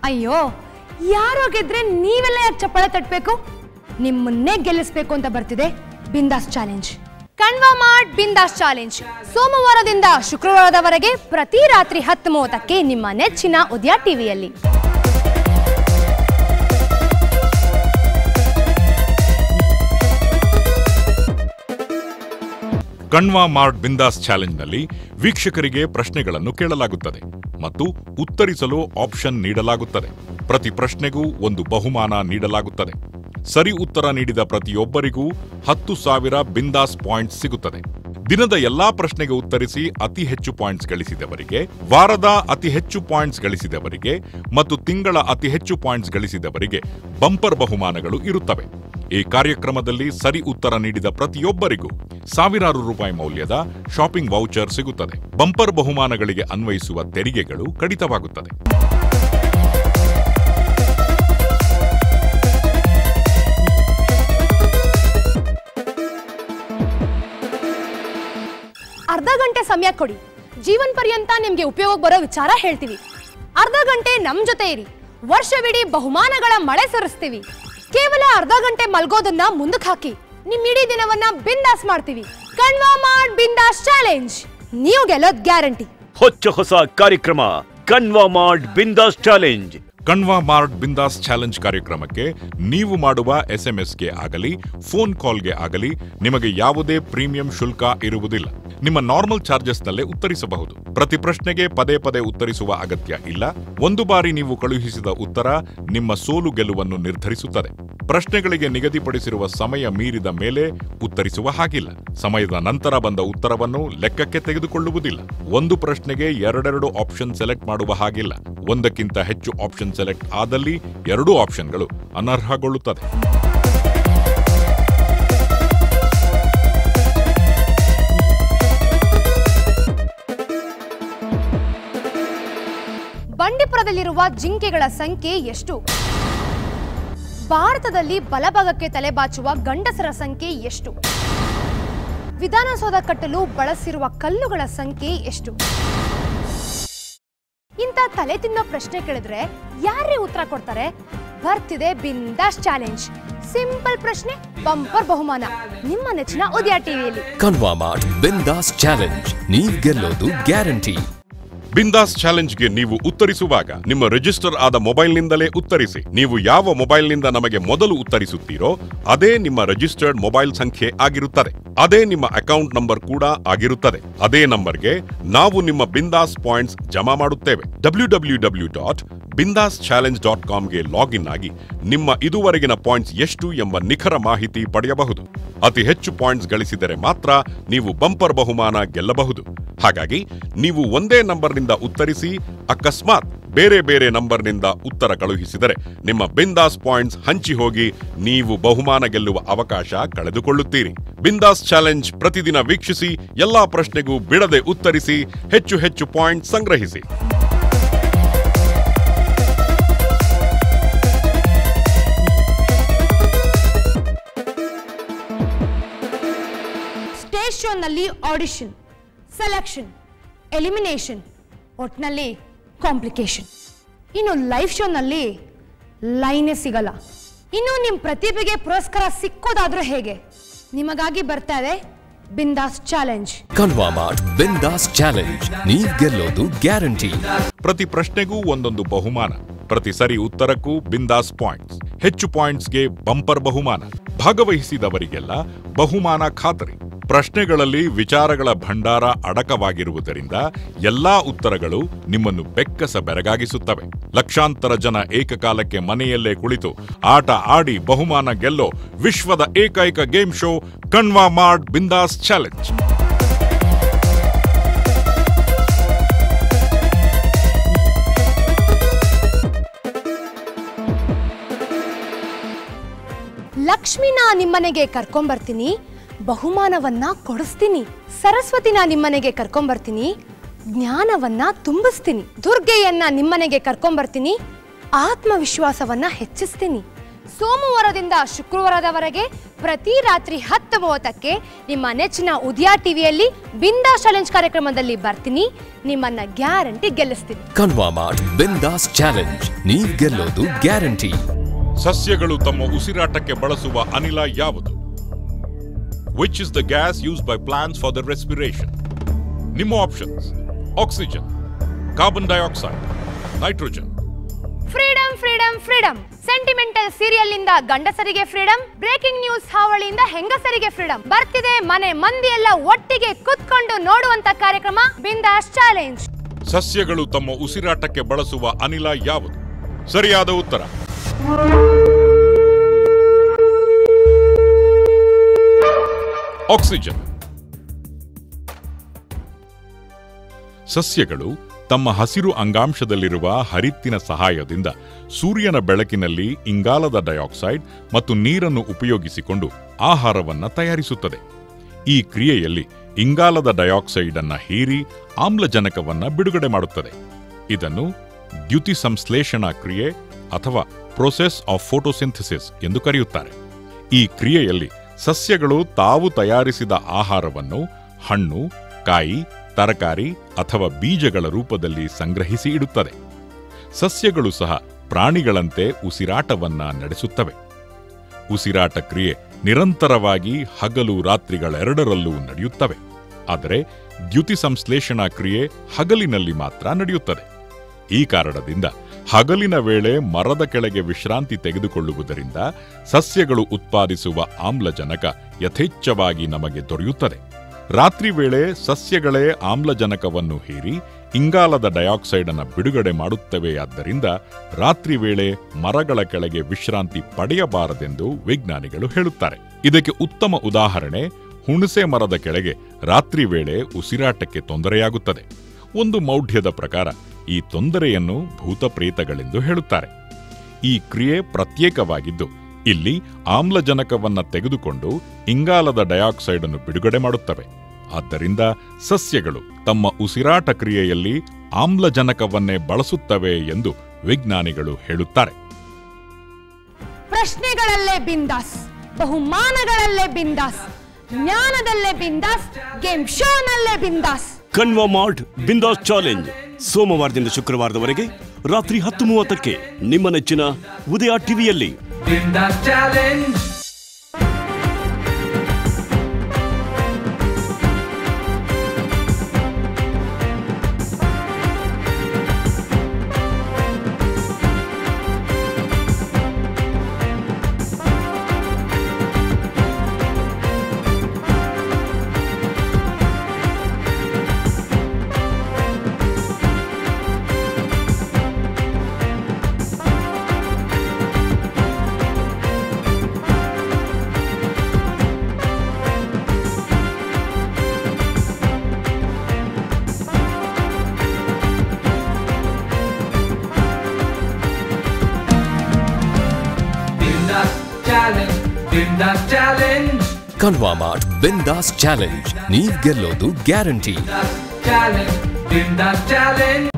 ಅಯ್ಯೋ ಯಾರೋ ಗೆದ್ರೆ ನೀವೆಲ್ಲ ಯಾಕೆ ಚಪ್ಪಾಳೆ ತಟ್ಟಬೇಕು ನಿಮ್ಮನ್ನೇ ಗೆಲ್ಲಿಸ್ಬೇಕು ಅಂತ ಬರ್ತಿದೆ ಬಿಂದಾಸ್ ಚಾಲೆಂಜ್ ಕಣ್ವಾ ಮಾಡ್ ಬಿಂದಾಸ್ ಚಾಲೆಂಜ್ ಸೋಮವಾರದಿಂದ ಶುಕ್ರವಾರದವರೆಗೆ ಪ್ರತಿ ರಾತ್ರಿ ಹತ್ತು ಮೂವತ್ತಕ್ಕೆ ನಿಮ್ಮ ನೆಚ್ಚಿನ ಉದಯ ಟಿವಿಯಲ್ಲಿ ಕಣ್ವಾ ಮಾರ್ಟ್ ಬಿಂದಾಸ್ ಚಾಲೆಂಜ್ನಲ್ಲಿ ವೀಕ್ಷಕರಿಗೆ ಪ್ರಶ್ನೆಗಳನ್ನು ಕೇಳಲಾಗುತ್ತದೆ ಮತ್ತು ಉತ್ತರಿಸಲು ಆಪ್ಷನ್ ನೀಡಲಾಗುತ್ತದೆ ಪ್ರತಿ ಪ್ರಶ್ನೆಗೂ ಒಂದು ಬಹುಮಾನ ನೀಡಲಾಗುತ್ತದೆ ಸರಿ ಉತ್ತರ ನೀಡಿದ ಪ್ರತಿಯೊಬ್ಬರಿಗೂ ಹತ್ತು ಸಾವಿರ ಬಿಂದಾಸ್ ಪಾಯಿಂಟ್ಸ್ ಸಿಗುತ್ತದೆ ದಿನದ ಎಲ್ಲಾ ಪ್ರಶ್ನೆಗೆ ಉತ್ತರಿಸಿ ಅತಿ ಹೆಚ್ಚು ಪಾಯಿಂಟ್ಸ್ ಗಳಿಸಿದವರಿಗೆ ವಾರದ ಅತಿ ಹೆಚ್ಚು ಪಾಯಿಂಟ್ಸ್ ಗಳಿಸಿದವರಿಗೆ ಮತ್ತು ತಿಂಗಳ ಅತಿ ಹೆಚ್ಚು ಪಾಯಿಂಟ್ಸ್ ಗಳಿಸಿದವರಿಗೆ ಬಂಪರ್ ಬಹುಮಾನಗಳು ಇರುತ್ತವೆ ಈ ಕಾರ್ಯಕ್ರಮದಲ್ಲಿ ಸರಿ ಉತ್ತರ ನೀಡಿದ ಪ್ರತಿಯೊಬ್ಬರಿಗೂ ಸಾವಿರಾರು ರೂಪಾಯಿ ಮೌಲ್ಯದ ಶಾಪಿಂಗ್ ವೌಚರ್ ಸಿಗುತ್ತದೆ ಬಂಪರ್ ಬಹುಮಾನಗಳಿಗೆ ಅನ್ವಯಿಸುವ ತೆರಿಗೆಗಳು ಕಡಿತವಾಗುತ್ತದೆ ಅರ್ಧ ಗಂಟೆ ಸಮಯ ಕೊಡಿ ಜೀವನ್ ಪರ್ಯಂತ ನಿಮ್ಗೆ ಉಪಯೋಗ ಬರೋ ವಿಚಾರ ಹೇಳ್ತೀವಿ ಅರ್ಧ ಗಂಟೆ ನಮ್ ಜೊತೆ ಇರಿ ವರ್ಷವಿಡೀ ಬಹುಮಾನಗಳ ಮಳೆ ಸುರಿಸ್ತೀವಿ ಕೇವಲ ಅರ್ಧ ಗಂಟೆ ಮಲ್ಗೋದನ್ನ ಮುಂದಕ್ಕೆ ಹಾಕಿ ನಿಮ್ ಇಡೀ ದಿನವನ್ನ ಬಿಂದಾಸ್ ಮಾಡ್ತೀವಿ ಕಣ್ವಾ ಮಾಡ್ ಬಿಂದಾಸ್ ಚಾಲೆಂಜ್ ನೀವು ಗೆಲ್ಲೋದ್ ಗ್ಯಾರಂಟಿ ಹೊಚ್ಚ ಹೊಸ ಕಾರ್ಯಕ್ರಮ Kanva mart Bindaas challenge Kanva mart ಬಿಂದಾಸ್ ಚಾಲೆಂಜ್ ಕಾರ್ಯಕ್ರಮಕ್ಕೆ ನೀವು ಮಾಡುವ ಎಸ್ಎಂಎಸ್ಗೆ ಆಗಲಿ ಫೋನ್ ಕಾಲ್ಗೆ ಆಗಲಿ ನಿಮಗೆ ಯಾವುದೇ ಪ್ರೀಮಿಯಂ ಶುಲ್ಕ ಇರುವುದಿಲ್ಲ ನಿಮ್ಮ ನಾರ್ಮಲ್ ಚಾರ್ಜಸ್ನಲ್ಲೇ ಉತ್ತರಿಸಬಹುದು ಪ್ರತಿ ಪ್ರಶ್ನೆಗೆ ಪದೇ ಪದೇ ಉತ್ತರಿಸುವ ಅಗತ್ಯ ಇಲ್ಲ ಒಂದು ಬಾರಿ ನೀವು ಕಳುಹಿಸಿದ ಉತ್ತರ ನಿಮ್ಮ ಸೋಲು ಗೆಲುವನ್ನು ನಿರ್ಧರಿಸುತ್ತದೆ ಪ್ರಶ್ನೆಗಳಿಗೆ ನಿಗದಿಪಡಿಸಿರುವ ಸಮಯ ಮೀರಿದ ಮೇಲೆ ಉತ್ತರಿಸುವ ಹಾಗಿಲ್ಲ ಸಮಯದ ನಂತರ ಬಂದ ಉತ್ತರವನ್ನು ಲೆಕ್ಕಕ್ಕೆ ತೆಗೆದುಕೊಳ್ಳುವುದಿಲ್ಲ ಒಂದು ಪ್ರಶ್ನೆಗೆ ಎರಡೆರಡು ಆಪ್ಷನ್ ಸೆಲೆಕ್ಟ್ ಮಾಡುವ ಹಾಗಿಲ್ಲ ಒಂದಕ್ಕಿಂತ ಹೆಚ್ಚು ಆಪ್ಷನ್ ಸೆಲೆಕ್ಟ್ ಆದಲ್ಲಿ ಎರಡೂ ಆಪ್ಷನ್ಗಳು ಅನರ್ಹಗೊಳ್ಳುತ್ತದೆ ಬಂಡೀಪುರದಲ್ಲಿರುವ ಜಿಂಕೆಗಳ ಸಂಖ್ಯೆ ಎಷ್ಟು ಭಾರತದಲ್ಲಿ ಬಲಭಾಗಕ್ಕೆ ತಲೆಬಾಚುವ ಗಂಡಸರ ಸಂಖ್ಯೆ ಎಷ್ಟು ವಿಧಾನಸೌಧ ಕಟ್ಟಲು ಬಳಸಿರುವ ಕಲ್ಲುಗಳ ಸಂಖ್ಯೆ ಎಷ್ಟು ಇಂಥ ತಲೆ ತಿನ್ನೋ ಪ್ರಶ್ನೆ ಕೇಳಿದ್ರೆ ಯಾರೇ ಉತ್ತರ ಕೊಡ್ತಾರೆ ಬರ್ತಿದೆ ಬಿಂದಾಸ್ ಚಾಲೆಂಜ್ ಸಿಂಪಲ್ ಪ್ರಶ್ನೆ ಬಂಪರ್ ಬಹುಮಾನ ನಿಮ್ಮ ನೆಚ್ಚಿನ ಉದಯ ಟಿವಿಯಲ್ಲಿ ಕನ್ವಾ ಮಾರ್ಟ್ ಬಿಂದಾಸ್ ಚಾಲೆಂಜ್ ನೀವ್ ಗೆಲ್ಲೋದು ಗ್ಯಾರಂಟಿ ಬಿಂದಾಸ್ ಚಾಲೆಂಜ್ಗೆ ನೀವು ಉತ್ತರಿಸುವಾಗ ನಿಮ್ಮ ರಿಜಿಸ್ಟರ್ ಆದ ಮೊಬೈಲ್ನಿಂದಲೇ ಉತ್ತರಿಸಿ ನೀವು ಯಾವ ಮೊಬೈಲ್ನಿಂದ ನಮಗೆ ಮೊದಲು ಉತ್ತರಿಸುತ್ತೀರೋ ಅದೇ ನಿಮ್ಮ ರಿಜಿಸ್ಟರ್ಡ್ ಮೊಬೈಲ್ ಸಂಖ್ಯೆ ಆಗಿರುತ್ತದೆ ಅದೇ ನಿಮ್ಮ ಅಕೌಂಟ್ ನಂಬರ್ ಕೂಡ ಆಗಿರುತ್ತದೆ ಅದೇ ನಂಬರ್ಗೆ ನಾವು ನಿಮ್ಮ ಬಿಂದಾಸ್ ಪಾಯಿಂಟ್ಸ್ ಜಮಾ ಮಾಡುತ್ತೇವೆ W W W dot Bindaas challenge dot ಕಾಮ್ಗೆ ಲಾಗಿನ್ ಆಗಿ ನಿಮ್ಮ ಇದುವರೆಗಿನ ಪಾಯಿಂಟ್ಸ್ ಎಷ್ಟು ಎಂಬ ನಿಖರ ಮಾಹಿತಿ ಪಡೆಯಬಹುದು ಅತಿ ಹೆಚ್ಚು ಪಾಯಿಂಟ್ಸ್ ಗಳಿಸಿದರೆ ಮಾತ್ರ ನೀವು ಬಂಪರ್ ಬಹುಮಾನ ಗೆಲ್ಲಬಹುದು ಹಾಗಾಗಿ ನೀವು ಒಂದೇ ನಂಬರ್ನಿಂದ ಉತ್ತರಿಸಿ ಅಕಸ್ಮಾತ್ ಬೇರೆ ಬೇರೆ ನಂಬರ್ನಿಂದ ಉತ್ತರ ಕಳುಹಿಸಿದರೆ ನಿಮ್ಮ ಬಿಂದಾಸ್ ಪಾಯಿಂಟ್ಸ್ ಹಂಚಿ ಹೋಗಿ ನೀವು ಬಹುಮಾನ ಗೆಲ್ಲುವ ಅವಕಾಶ ಕಳೆದುಕೊಳ್ಳುತ್ತೀರಿ ಬಿಂದಾಸ್ ಚಾಲೆಂಜ್ ಪ್ರತಿದಿನ ವೀಕ್ಷಿಸಿ ಎಲ್ಲಾ ಪ್ರಶ್ನೆಗೂ ಬಿಡದೆ ಉತ್ತರಿಸಿ ಹೆಚ್ಚು ಹೆಚ್ಚು ಪಾಯಿಂಟ್ ಸಂಗ್ರಹಿಸಿ ಸ್ಟೇಜ್ ಶೋನಲ್ಲಿ ಆಡಿಷನ್ ಸೆಲೆಕ್ಷನ್ ಎಲಿಮಿನೇಷನ್ ಒಟ್ನಲ್ಲಿ ಕಾಂಪ್ಲಿಕೇಶನ್ ಇನ್ನು ಲೈವ್ ಶೋನಲ್ಲಿ ಲೈನೇ ಸಿಗಲ್ಲ ಇನ್ನು ನಿಮ್ಮ ಪ್ರತಿಭೆಗೆ ಪುರಸ್ಕಾರ ಸಿಕ್ಕೋದಾದ್ರೂ ಹೇಗೆ ನಿಮಗಾಗಿ ಬರ್ತಾ ಇದೆ ಬಿಂದಾಸ್ ಚಾಲೆಂಜ್ ಕನ್ವಾ ಮಾರ್ಟ್ ಬಿಂದಾಸ್ ಚಾಲೆಂಜ್ ನೀವ್ ಗೆಲ್ಲೋದು ಗ್ಯಾರಂಟಿ ಪ್ರತಿ ಪ್ರಶ್ನೆಗೂ ಒಂದೊಂದು ಬಹುಮಾನ ಪ್ರತಿ ಸರಿ ಉತ್ತರಕ್ಕೂ ಬಿಂದಾಸ್ ಪಾಯಿಂಟ್ಸ್ ಹೆಚ್ಚು ಪಾಯಿಂಟ್ಸ್ಗೆ ಬಂಪರ್ ಬಹುಮಾನ ಭಾಗವಹಿಸಿದವರಿಗೆಲ್ಲ ಬಹುಮಾನ ಖಾತರಿ ಪ್ರಶ್ನೆಗಳಲ್ಲಿ ವಿಚಾರಗಳ ಭಂಡಾರ ಅಡಕವಾಗಿರುವುದರಿಂದ ಎಲ್ಲಾ ಉತ್ತರಗಳು ನಿಮ್ಮನ್ನು ಬೆಕ್ಕಸ ಬೆರಗಾಗಿಸುತ್ತವೆ ಲಕ್ಷಾಂತರ ಜನ ಏಕಕಾಲಕ್ಕೆ ಮನೆಯಲ್ಲೇ ಕುಳಿತು ಆಟ ಆಡಿ ಬಹುಮಾನ ಗೆಲ್ಲೋ ವಿಶ್ವದ ಏಕೈಕ ಗೇಮ್ ಶೋ ಕಣ್ವಾ ಮಾರ್ಟ್ ಬಿಂದಾಸ್ ಚಾಲೆಂಜ್ ಲಕ್ಷ್ಮಿನ ನಿಮ್ಮನೆಗೆ ಕರ್ಕೊಂಬರ್ತೀನಿ ಬಹುಮಾನವನ್ನ ಕೊಡಿಸ್ತೀನಿ ಸರಸ್ವತಿನ ನಿಮ್ಮನೆಗೆ ಕರ್ಕೊಂಬರ್ತೀನಿ ಜ್ಞಾನವನ್ನ ತುಂಬಿಸ್ತೀನಿ ದುರ್ಗೆಯನ್ನ ನಿಮ್ಮನೆಗೆ ಕರ್ಕೊಂಬರ್ತೀನಿ ಆತ್ಮವಿಶ್ವಾಸವನ್ನ ಹೆಚ್ಚಿಸ್ತೀನಿ ಸೋಮವಾರದಿಂದ ಶುಕ್ರವಾರದವರೆಗೆ ಪ್ರತಿ ರಾತ್ರಿ ಹತ್ತು ಮೂವತ್ತಕ್ಕೆ ನಿಮ್ಮ ನೆಚ್ಚಿನ ಉದಯ ಟಿವಿಯಲ್ಲಿ ಬಿಂದಾ ಚಾಲೆಂಜ್ ಕಾರ್ಯಕ್ರಮದಲ್ಲಿ ಬರ್ತೀನಿ ನಿಮ್ಮನ್ನ ಗ್ಯಾರಂಟಿ ಗೆಲ್ಲಿಸ್ತೀನಿ ಕನ್ವಾ ಮಾರ್ಟ್ ಬಿಂದಾಸ್ ಚಾಲೆಂಜ್ ನೀವ್ ಗೆಲ್ಲೋದು ಗ್ಯಾರಂಟಿ ಸಸ್ಯಗಳು ತಮ್ಮ ಉಸಿರಾಟಕ್ಕೆ ಬಳಸುವ ಅನಿಲ ಯಾವುದು which is the gas use by plants for the respiration ನಿಮ್ಮ options oxygen carbon dioxide nitrogen freedom freedom freedom sentimental serial ನಿಂದ ಗಂಡಸರಿಗೆ ಫ್ರೀಡಮ್ ಬ್ರೇಕಿಂಗ್ ನ್ಯೂಸ್ ಹಾವಳಿಯಿಂದ ಹೆಂಗಸರಿಗೆ ಫ್ರೀಡಮ್ ಬರ್ತಿದೆ ಮನೆ ಮಂದಿ ಎಲ್ಲ ಒಟ್ಟಿಗೆ ಕುತ್ಕೊಂಡು ನೋಡುವಂತ ಕಾರ್ಯಕ್ರಮ ಬಿಂದಾಸ್ ಚಾಲೆಂಜ್ ಸಸ್ಯಗಳು ತಮ್ಮ ಉಸಿರಾಟಕ್ಕೆ ಬಳಸುವ ಅನಿಲ ಯಾವುದು ಸರಿಯಾದ ಉತ್ತರ ಆಕ್ಸಿಜನ್ ಸಸ್ಯಗಳು ತಮ್ಮ ಹಸಿರು ಅಂಗಾಂಶದಲ್ಲಿರುವ ಹರಿತ್ತಿನ ಸಹಾಯದಿಂದ ಸೂರ್ಯನ ಬೆಳಕಿನಲ್ಲಿ ಇಂಗಾಲದ ಡೈಆಕ್ಸೈಡ್ ಮತ್ತು ನೀರನ್ನು ಉಪಯೋಗಿಸಿಕೊಂಡು ಆಹಾರವನ್ನ ತಯಾರಿಸುತ್ತದೆ ಈ ಕ್ರಿಯೆಯಲ್ಲಿ ಇಂಗಾಲದ ಡೈಆಕ್ಸೈಡ್ ಅನ್ನ ಹೀರಿ ಆಮ್ಲಜನಕವನ್ನ ಬಿಡುಗಡೆ ಮಾಡುತ್ತದೆ ಇದನ್ನು ದ್ಯುತಿ ಸಂಶ್ಲೇಷಣಾ ಕ್ರಿಯೆ ಅಥವಾ ಪ್ರೊಸೆಸ್ ಆಫ್ ಫೋಟೋಸಿಂಥಸಿಸ್ ಎಂದು ಕರೆಯುತ್ತಾರೆ ಈ ಕ್ರಿಯೆಯಲ್ಲಿ ಸಸ್ಯಗಳು ತಾವು ತಯಾರಿಸಿದ ಆಹಾರವನ್ನು ಹಣ್ಣು ಕಾಯಿ ತರಕಾರಿ ಅಥವಾ ಬೀಜಗಳ ರೂಪದಲ್ಲಿ ಸಂಗ್ರಹಿಸಿ ಇಡುತ್ತದೆ ಸಸ್ಯಗಳು ಸಹ ಪ್ರಾಣಿಗಳಂತೆ ಉಸಿರಾಟವನ್ನ ನಡೆಸುತ್ತವೆ ಉಸಿರಾಟ ಕ್ರಿಯೆ ನಿರಂತರವಾಗಿ ಹಗಲು ರಾತ್ರಿಗಳೆರಡರಲ್ಲೂ ನಡೆಯುತ್ತವೆ ಆದರೆ ದ್ಯುತಿ ಸಂಶ್ಲೇಷಣಾ ಕ್ರಿಯೆ ಹಗಲಿನಲ್ಲಿ ಮಾತ್ರ ನಡೆಯುತ್ತದೆ ಈ ಕಾರಣದಿಂದ ಹಗಲಿನ ವೇಳೆ ಮರದ ಕೆಳಗೆ ವಿಶ್ರಾಂತಿ ತೆಗೆದುಕೊಳ್ಳುವುದರಿಂದ ಸಸ್ಯಗಳು ಉತ್ಪಾದಿಸುವ ಆಮ್ಲಜನಕ ಯಥೇಚ್ಛವಾಗಿ ನಮಗೆ ದೊರೆಯುತ್ತದೆ ರಾತ್ರಿ ವೇಳೆ ಸಸ್ಯಗಳೇ ಆಮ್ಲಜನಕವನ್ನು ಹೀರಿ ಇಂಗಾಲದ ಡೈಆಕ್ಸೈಡ್ ಅನ್ನು ಬಿಡುಗಡೆ ಮಾಡುತ್ತವೆಯಾದ್ದರಿಂದ ರಾತ್ರಿ ವೇಳೆ ಮರಗಳ ಕೆಳಗೆ ವಿಶ್ರಾಂತಿ ಪಡೆಯಬಾರದೆಂದು ವಿಜ್ಞಾನಿಗಳು ಹೇಳುತ್ತಾರೆ ಇದಕ್ಕೆ ಉತ್ತಮ ಉದಾಹರಣೆ ಹುಣಸೆ ಮರದ ಕೆಳಗೆ ರಾತ್ರಿ ವೇಳೆ ಉಸಿರಾಟಕ್ಕೆ ತೊಂದರೆಯಾಗುತ್ತದೆ ಒಂದು ಮೌಢ್ಯದ ಪ್ರಕಾರ ಈ ತೊಂದರೆಯನ್ನು ಭೂತಪ್ರೇತಗಳೆಂದು ಹೇಳುತ್ತಾರೆ ಈ ಕ್ರಿಯೆ ಪ್ರತ್ಯೇಕವಾಗಿದ್ದು ಇಲ್ಲಿ ಆಮ್ಲಜನಕವನ್ನ ತೆಗೆದುಕೊಂಡು ಇಂಗಾಲದ ಡೈಆಕ್ಸೈಡ್ ಅನ್ನು ಬಿಡುಗಡೆ ಮಾಡುತ್ತವೆ ಆದ್ದರಿಂದ ಸಸ್ಯಗಳು ತಮ್ಮ ಉಸಿರಾಟ ಕ್ರಿಯೆಯಲ್ಲಿ ಆಮ್ಲಜನಕವನ್ನೇ ಬಳಸುತ್ತವೆ ಎಂದು ವಿಜ್ಞಾನಿಗಳು ಹೇಳುತ್ತಾರೆ ಪ್ರಶ್ನೆಗಳಲ್ಲೇ ಬಿಂದಾಸ್ ಬಹುಮಾನಗಳಲ್ಲೇ ಬಿಂದಾಸ್ ಜ್ಞಾನದಲ್ಲೇ ಬಿಂದಾಸ್ ಗೇಮ್ ಶೋನಲ್ಲೇ ಬಿಂದಾಸ್ ಕನ್ವಾ ಮಾರ್ಟ್ ಬಿಂದಾಸ್ ಚಾಲೆಂಜ್ ಸೋಮವಾರದಿಂದ ಶುಕ್ರವಾರದವರೆಗೆ ರಾತ್ರಿ ಹತ್ತು ಮೂವತ್ತಕ್ಕೆ ನಿಮ್ಮ ನೆಚ್ಚಿನ ಉದಯ ಟಿವಿಯಲ್ಲಿ Bindas Challenge. Bindas Challenge. Bindas Challenge. Kanva mart ಬಿಂದಾಸ್ ಚಾಲೆಂಜ್ ನೀವ್ ಗೆಲ್ಲೋದು ಗ್ಯಾರಂಟಿ Challenge. Bindas Challenge.